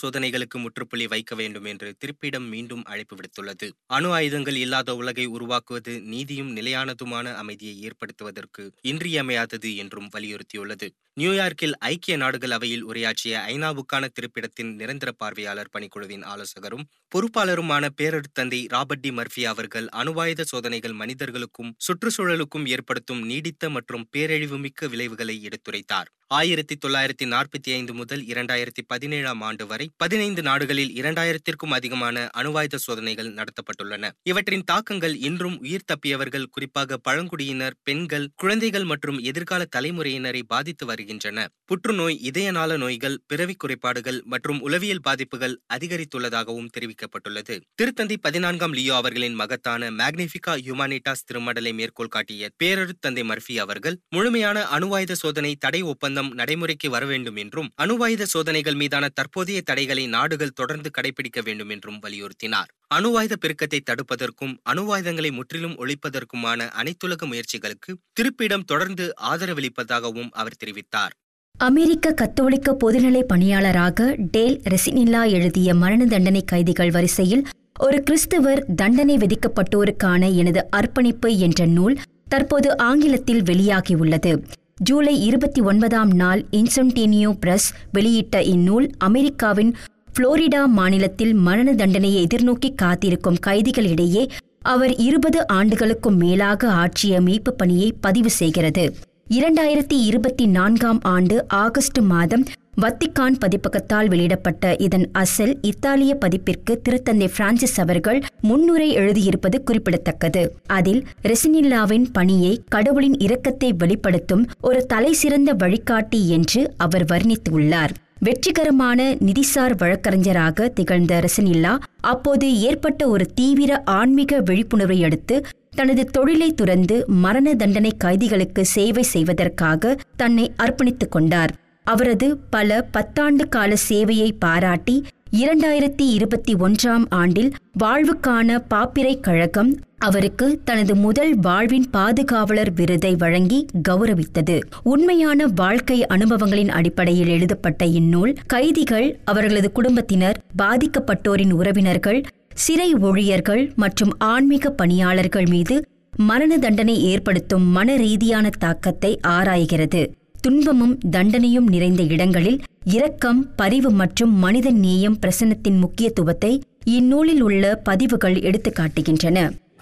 சோதனைகளுக்கு முற்றுப்புள்ளி வைக்க வேண்டும் என்று திருப்பிடம் மீண்டும் அழைப்பு விடுத்துள்ளது அணு ஆயுதங்கள் இல்லாத உலகை உருவாக்குவது நீதியும் நிலையானதுமான அமைதியை ஏற்படுத்துவதற்கு இன்றியமையாதது என்றும் வலியுறுத்தியுள்ளது நியூயார்க்கில் ஐக்கிய நாடுகள் அவையில் உரையாற்றிய ஐநாவுக்கான திருப்பிடத்தின் நிரந்தர பார்வையாளர் பணிக்குழுவின் ஆலோசகரும் பொறுப்பாளருமான பேரருத்தந்தை ராபர்ட் டி மர்ஃபி அவர்கள் அணுவாயுத சோதனைகள் மனிதர்களுக்கும் சுற்றுச்சூழலுக்கும் ஏற்படுத்தும் நீடித்த மற்றும் பேரழிவுமிக்க விளைவுகளை எடுத்துரைத்தார் ஆயிரத்தி தொள்ளாயிரத்தி நாற்பத்தி ஐந்து முதல் இரண்டாயிரத்தி பதினேழாம் ஆண்டு வரை பதினைந்து நாடுகளில் இரண்டாயிரத்திற்கும் அதிகமான அணுவாயுத சோதனைகள் நடத்தப்பட்டுள்ளன இவற்றின் தாக்கங்கள் இன்றும் உயிர் தப்பியவர்கள் குறிப்பாக பழங்குடியினர் பெண்கள் குழந்தைகள் மற்றும் எதிர்கால தலைமுறையினரை பாதித்து வருகின்றன புற்றுநோய் இதயநாள நோய்கள் பிறவி குறைபாடுகள் மற்றும் உளவியல் பாதிப்புகள் அதிகரித்துள்ளதாகவும் தெரிவிக்கப்பட்டுள்ளது திருத்தந்தை பதினான்காம் லியோ அவர்களின் மகத்தான மேக்னிபிகா ஹியூமானிட்டாஸ் திருமடலை மேற்கோள் காட்டிய பேரருத்தந்தை மர்ஃபி அவர்கள் முழுமையான அணுவாயுத சோதனை தடை ஒப்பந்தம் நடைமுறைக்கு வர வேண்டும் என்றும் அணுவாயுத சோதனைகள் மீதான தற்போதைய தடைகளை நாடுகள் தொடர்ந்து கடைபிடிக்க வேண்டும் என்றும் வலியுறுத்தினார் அணுவாயுத பெருக்கத்தை தடுப்பதற்கும் அணுவாயுதங்களை முற்றிலும் ஒழிப்பதற்குமான அனைத்துலக முயற்சிகளுக்கு திருப்பிடம் தொடர்ந்து ஆதரவளிப்பதாகவும் அவர் தெரிவித்தார் அமெரிக்க கத்தோலிக்க பொதுநிலை பணியாளராக டேல் ரெசினில்லா எழுதிய மரண தண்டனை கைதிகள் வரிசையில் ஒரு கிறிஸ்தவர் தண்டனை விதிக்கப்பட்டோருக்கான எனது அர்ப்பணிப்பு என்ற நூல் தற்போது ஆங்கிலத்தில் வெளியாகியுள்ளது ஜூலை இருபத்தி ஒன்பதாம் நாள் இன்சொன்டீனியோ பிரஸ் வெளியிட்ட இந்நூல் அமெரிக்காவின் புளோரிடா மாநிலத்தில் மரண தண்டனையை எதிர்நோக்கி காத்திருக்கும் கைதிகளிடையே அவர் இருபது ஆண்டுகளுக்கும் மேலாக ஆற்றிய மீட்பு பணியை பதிவு செய்கிறது இரண்டாயிரத்தி இருபத்தி நான்காம் ஆண்டு ஆகஸ்ட் மாதம் வத்திக்கான் பதிப்பகத்தால் வெளியிடப்பட்ட இதன் அசல் இத்தாலிய பதிப்பிற்கு திருத்தந்தை பிரான்சிஸ் அவர்கள் முன்னுரை எழுதியிருப்பது குறிப்பிடத்தக்கது அதில் ரெசினில்லாவின் பணியை கடவுளின் இரக்கத்தை வெளிப்படுத்தும் ஒரு தலைசிறந்த வழிகாட்டி என்று அவர் வர்ணித்துள்ளார் வெற்றிகரமான நிதிசார் வழக்கறிஞராக திகழ்ந்த ரெசனில்லா அப்போது ஏற்பட்ட ஒரு தீவிர ஆன்மீக விழிப்புணர்வை அடுத்து தனது தொழிலை துறந்து மரண தண்டனை கைதிகளுக்கு சேவை செய்வதற்காக தன்னை அர்ப்பணித்துக் கொண்டார் அவரது பல பத்தாண்டு கால சேவையை பாராட்டி இரண்டாயிரத்தி இருபத்தி ஒன்றாம் ஆண்டில் வாழ்வுக்கான பாப்பிரை கழகம் அவருக்கு தனது முதல் வாழ்வின் பாதுகாவலர் விருதை வழங்கி கௌரவித்தது உண்மையான வாழ்க்கை அனுபவங்களின் அடிப்படையில் எழுதப்பட்ட இந்நூல் கைதிகள் அவர்களது குடும்பத்தினர் பாதிக்கப்பட்டோரின் உறவினர்கள் சிறை ஊழியர்கள் மற்றும் ஆன்மீக பணியாளர்கள் மீது மரண தண்டனை ஏற்படுத்தும் மன ரீதியான தாக்கத்தை ஆராய்கிறது துன்பமும் தண்டனையும் நிறைந்த இடங்களில் இரக்கம் பரிவு மற்றும் மனித நேயம் பிரசன்னத்தின் முக்கியத்துவத்தை இந்நூலில் உள்ள பதிவுகள் எடுத்துக்காட்டுகின்றன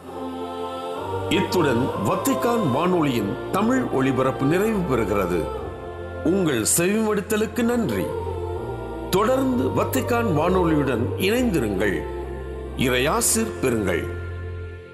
இத்துடன் வத்திக்கான் வானொலியின் தமிழ் ஒளிபரப்பு நிறைவு பெறுகிறது உங்கள் செவிமடுத்தலுக்கு நன்றி தொடர்ந்து வத்திக்கான் வானொலியுடன் இணைந்திருங்கள் இறையாசிர் பெறுங்கள்